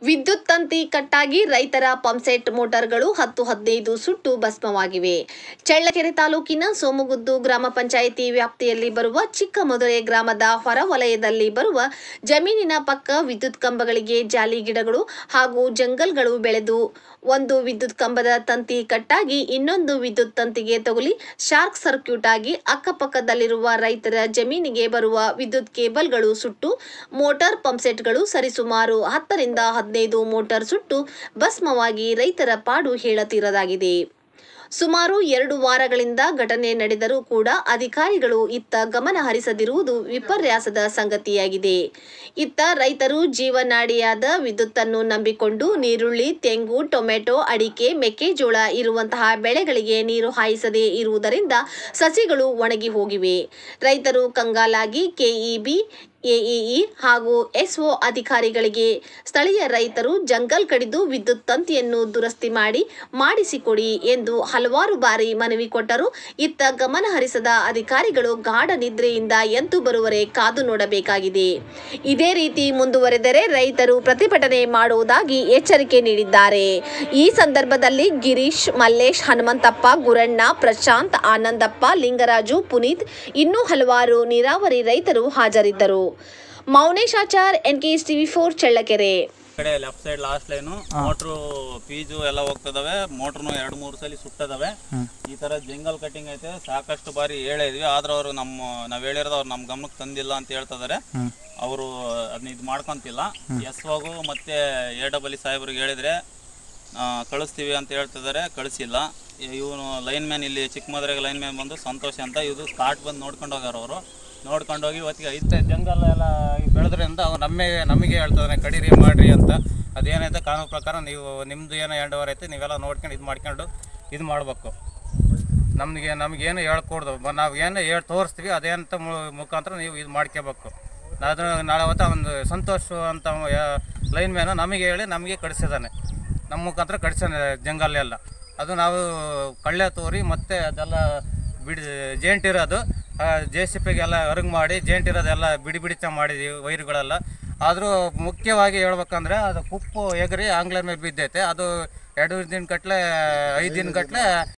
ವಿದ್ಯುತ್ ತಂತಿ ಕಟ್ಟಾಗಿ ರೈತರ ಪಂಪ್ಸೆಟ್ ಮೋಟಾರ್ಗಳು ಹತ್ತು ಹದಿನೈದು ಸುಟ್ಟು ಭಸ್ಮವಾಗಿವೆ ಚಳ್ಳಕೆರೆ ತಾಲೂಕಿನ ಸೋಮಗುದ್ದು ಗ್ರಾಮ ಪಂಚಾಯಿತಿ ವ್ಯಾಪ್ತಿಯಲ್ಲಿ ಬರುವ ಚಿಕ್ಕಮದುರೆ ಗ್ರಾಮದ ಹೊರವಲಯದಲ್ಲಿ ಬರುವ ಜಮೀನಿನ ಪಕ್ಕ ವಿದ್ಯುತ್ ಕಂಬಗಳಿಗೆ ಜಾಲಿ ಗಿಡಗಳು ಹಾಗೂ ಜಂಗಲ್ಗಳು ಬೆಳೆದು ಒಂದು ವಿದ್ಯುತ್ ಕಂಬದ ತಂತಿ ಕಟ್ಟಾಗಿ ಇನ್ನೊಂದು ವಿದ್ಯುತ್ ತಂತಿಗೆ ತಗುಲಿ ಶಾರ್ಕ್ ಸರ್ಕ್ಯೂಟ್ ಆಗಿ ಅಕ್ಕಪಕ್ಕದಲ್ಲಿರುವ ರೈತರ ಜಮೀನಿಗೆ ಬರುವ ವಿದ್ಯುತ್ ಕೇಬಲ್ಗಳು ಸುಟ್ಟು ಮೋಟಾರ್ ಪಂಪ್ಸೆಟ್ಗಳು ಸರಿಸುಮಾರು ಹತ್ತರಿಂದ ಹದಿನೈದು ಮೋಟಾರ್ ಸುಟ್ಟು ಭಸ್ಮವಾಗಿ ರೈತರ ಪಾಡು ಹೇಳತೀರದಾಗಿದೆ ಸುಮಾರು ಎರಡು ವಾರಗಳಿಂದ ಘಟನೆ ನಡೆದರೂ ಕೂಡ ಅಧಿಕಾರಿಗಳು ಇತ್ತ ಗಮನ ಹರಿಸದಿರುವುದು ವಿಪರ್ಯಾಸದ ಸಂಗತಿಯಾಗಿದೆ ಇತ್ತ ರೈತರು ಜೀವನಾಡಿಯಾದ ವಿದ್ಯುತ್ತನ್ನು ನಂಬಿಕೊಂಡು ನೀರುಳ್ಳಿ ತೆಂಗು ಟೊಮೆಟೊ ಅಡಿಕೆ ಮೆಕ್ಕೆಜೋಳ ಇರುವಂತಹ ಬೆಳೆಗಳಿಗೆ ನೀರು ಹಾಯಿಸದೇ ಇರುವುದರಿಂದ ಸಸಿಗಳು ಒಣಗಿ ಹೋಗಿವೆ ರೈತರು ಕಂಗಾಲಾಗಿ ಕೆಇಬಿ ಎಇಇ ಹಾಗೂ ಎಸ್ಒ ಅಧಿಕಾರಿಗಳಿಗೆ ಸ್ಥಳೀಯ ರೈತರು ಜಂಗಲ್ ಕಡಿದು ವಿದ್ಯುತ್ ತಂತಿಯನ್ನು ದುರಸ್ತಿ ಮಾಡಿ ಮಾಡಿಸಿಕೊಡಿ ಎಂದು ಹಲವಾರು ಬಾರಿ ಮನವಿ ಕೊಟ್ಟರು ಇತ್ತ ಗಮನ ಹರಿಸದ ಅಧಿಕಾರಿಗಳು ಗಾಢ ನಿದ್ರೆಯಿಂದ ಎದ್ದು ಬರುವರೆ ಕಾದು ನೋಡಬೇಕಾಗಿದೆ ಇದೇ ರೀತಿ ಮುಂದುವರೆದರೆ ರೈತರು ಪ್ರತಿಭಟನೆ ಮಾಡುವುದಾಗಿ ಎಚ್ಚರಿಕೆ ನೀಡಿದ್ದಾರೆ ಈ ಸಂದರ್ಭದಲ್ಲಿ ಗಿರೀಶ್ ಮಲ್ಲೇಶ್ ಹನುಮಂತಪ್ಪ ಗುರಣ್ಣ ಪ್ರಶಾಂತ್ ಆನಂದಪ್ಪ ಲಿಂಗರಾಜು ಪುನೀತ್ ಇನ್ನೂ ಹಲವಾರು ನೀರಾವರಿ ರೈತರು ಹಾಜರಿದ್ದರು Mouneshachar NKS TV four Challakere ಈ ಕಡೆ left side last line motor fuse ಎಲ್ಲ ಹೋಗ್ತದವೆ ಮೋಟ್ರ್ನು ಎರಡು ಮೂರು ಸಲ ಸುಟ್ಟದವೆ ಈ ತರ ಜಂಗಲ್ ಕಟಿಂಗ್ ಐತೆ ಸಾಕಷ್ಟು ಬಾರಿ ಹೇಳಿದ್ವಿ ಆದ್ರೆ ಅವರು ನಮ್ಮ ನಾವ್ ಹೇಳಿರೋದು ಅವ್ರು ನಮ್ಮ ಗಮನಕ್ಕೆ ತಂದಿಲ್ಲ ಅಂತ ಹೇಳ್ತಿದಾರೆ ಅವರು ಅದನ್ನ ಇದು ಮಾಡ್ಕೊಂತಿಲ್ಲ ಎಸ್ ಹೋಗು ಮತ್ತೆ ಎ ಡಬಲ್ ಸಾಹೇಬ್ರಿಗೆ ಹೇಳಿದ್ರೆ ಆ, ಕಳಿಸ್ತೀವಿ ಅಂತ ಹೇಳ್ತಿದ್ದಾರೆ ಕಳಿಸಿಲ್ಲ ಇವನು ಲೈನ್ ಮ್ಯಾನ್ ಇಲ್ಲಿ ಚಿಕ್ಕಮದ್ರಾಗ ಲೈನ್ ಮ್ಯಾನ್ ಬಂದು ಸಂತೋಷ್ ಅಂತ ಇದು ಸ್ಟಾರ್ಟ್ ಬಂದು ನೋಡ್ಕೊಂಡು ಹೋಗ್ಯಾರ ಅವರು ನೋಡ್ಕೊಂಡು ಹೋಗಿ ಇವತ್ತಿಗೆ ಐತೆ ಜಂಗಲ್ ಎಲ್ಲ ಬೆಳೆದ್ರಿಂದ ಅವ್ರು ನಮಗೆ ನಮಗೆ ಹೇಳ್ತಾರೆ ಕಡೀರಿ ಮಾಡ್ರಿ ಅಂತ ಅದೇನೈತೆ ಕಾನೂನು ಪ್ರಕಾರ ನೀವು ನಿಮ್ದು ಏನೋ ಎರಡು ವಾರ ಐತೆ ನೀವೆಲ್ಲ ನೋಡ್ಕೊಂಡು ಇದು ಮಾಡ್ಕೊಂಡು ಇದು ಮಾಡಬೇಕು ನಮಗೆ ನಮಗೇನು ಹೇಳ್ಕೊಡ್ದು ನಾವು ಏನು ಹೇಳಿ ತೋರಿಸ್ತೀವಿ ಅದೇಂತ ಮುಖಾಂತರ ನೀವು ಇದು ಮಾಡ್ಕೋಬೇಕು ಅದು ನಾಳೆ ಹೊತ್ತ ಒಂದು ಸಂತೋಷ್ ಅಂತ ಲೈನ್ ಮ್ಯಾನು ನಮಗೆ ಹೇಳಿ ನಮಗೆ ಕಳಿಸಿದ್ದಾನೆ ನಮ್ಮ ಮುಖಾಂತರ ಕಳಿಸಾನೆ ಜಂಗಲ್ಲೆಲ್ಲ ಅದು ನಾವು ಕಳ್ಳೆ ತೋರಿ ಮತ್ತೆ ಅದೆಲ್ಲ ಬಿಡಿ ಜೇಂಟ್ ಇರೋದು ಜೆ ಸಿ ಪಿಗೆಲ್ಲ ಅರಂಗ್ ಮಾಡಿ ಜೇಂಟ್ ಇರೋದೆಲ್ಲ ಬಿಡಿ ಬಿಡಿತ ಮಾಡಿದೀವಿ ವೈರ್ಗಳೆಲ್ಲ ಆದರೂ ಮುಖ್ಯವಾಗಿ ಹೇಳ್ಬೇಕಂದ್ರೆ ಅದು ಕುಪ್ಪು ಎಗರಿ ಆಂಗ್ಲರ್ ಮೇಲೆ ಬಿದ್ದೈತೆ ಅದು ಎರಡು ದಿನ ಗಟ್ಲೆ ಐದು ದಿನ ಗಟ್ಲೆ